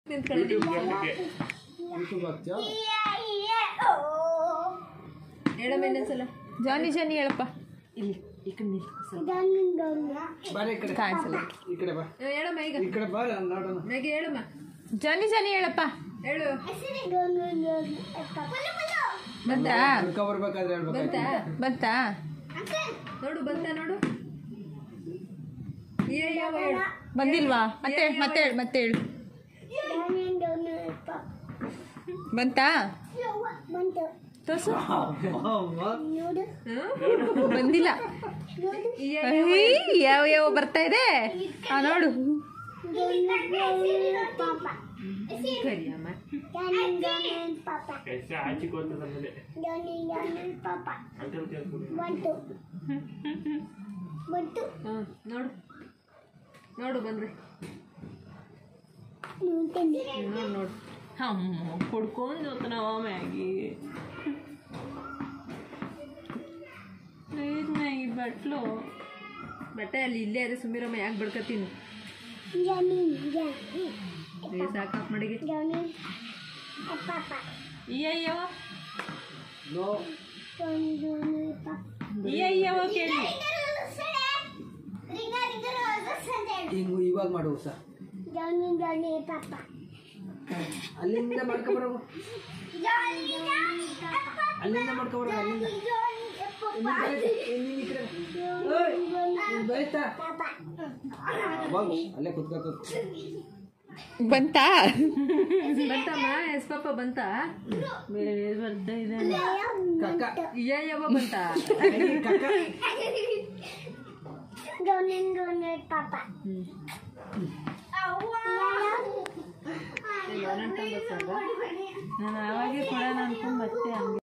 ನಿಂತ್ಕೊಳ್ಳಿ ಯೂಟ್ಯೂಬ್ ಹಾಕ್ತೀಯಾ ಹೇಳಮ್ಮ ಇನ್ನೊಂದ್ಸಲ ಜಾನಿ ಜಾನಿ ಹೇಳಪ್ಪ ಇಲ್ಲಿ ಈ ಕಡೆ ನಿಲ್ಲು ಸ್ವಲ್ಪ. ಬಾರೆ ಈ ಕಡೆ ಕಾಣಿಸಲ್ಲ ಈ ಕಡೆ ಬಾ ಏ, ಹೇಳಮ್ಮ ಈಗ ಈ ಕಡೆ ಬಾ ನೋಡೋಣ ನನಗೆ ಹೇಳಮ್ಮ ಜಾನಿ ಜಾನಿ ಹೇಳಪ್ಪ ಹೇಳು ಬಂತಾ ಹುಡ್ಕ ಬರ್ಬೇಕಾದ್ರೆ ಹೇಳ್ಬೇಕು ಬಂತಾ ಬಂತಾ ನೋಡು ಬಂತ ನೋಡು ಏ ಯಾವ ಹೇಳು ಬಂದಿಲ್ವಾ ಮತ್ತೆ ಮತ್ತೆ ಹೇಳು ಮತ್ತೆ ಹೇಳು ಬಂತಾ ತೋರ್ಸು ಹ್ಮ್? ಬಂದಿಲ್ಲ ಏ, ಅಯ್ಯ್, ಯಾವ ಯಾವ ಬರ್ತಾ ಇದೆ ಆ ನೋಡು ಕರಿಯಮ್ಮ ಹ್ಮ್ ನೋಡು ನೋಡು ಬಂದ್ರೆ ನೋಡು ನೋಡು ಅಮ್ಮ ಕುಡ್ಕೊಂಡು ಹೋಗ್ತಾನವ ಮ್ಯಾಗಿ ಪ್ಲೀಸ್ ಮ್ಯಾಗಿ ಬಟ್ಲು ಬಟ್ಟೆ ಅಲ್ಲಿ ಇಲ್ಲೇ ಅದೇ ಸುಮ್ಮಿರಮ್ಮ ಯಾಕೆ ಬಡ್ಕತ್ತೀನಿ ಏ ಸಾಕಪ್ಪ ಮಡಿಗೆ ಅಯ್ಯಯ್ಯವ ನೋ ಅಯ್ಯಯ್ಯವ ಕೇಳಿ ಹಿಂಗ್ ಇವಾಗ ಮಾಡು ಹೊಸ ಅಲ್ಲಿಂದ ಮಾಡ್ಕೊಬರೋ ಅಲ್ಲಿಂದ ಮಾಡ್ಕೊಬರೋ ಅಲ್ಲಿಂದ ನೀನ್ ಈ ಕಡೆ ಓಯ್, ನೀನ್ ಬೈತಾ ಅವಾಗ ಅಲ್ಲೇ ಕುತ್ಕೋತ ಬಂತಾ ಬಂತಮ್ಮ ಎಸ್ ಪಾಪ ಬಂತ ಬೇರೆ ಬರ್ತಾ ಇದೆ ಕಕ್ಕ ಏ ಯಾವ ಬಂತ ಏ, ಕಕ್ಕ ನಾನು ಆವಾಗೆ ಕೊಡೋಣ ಅನ್ಕೊಂಡ್ ಮತ್ತೆ ಹಂಗೆ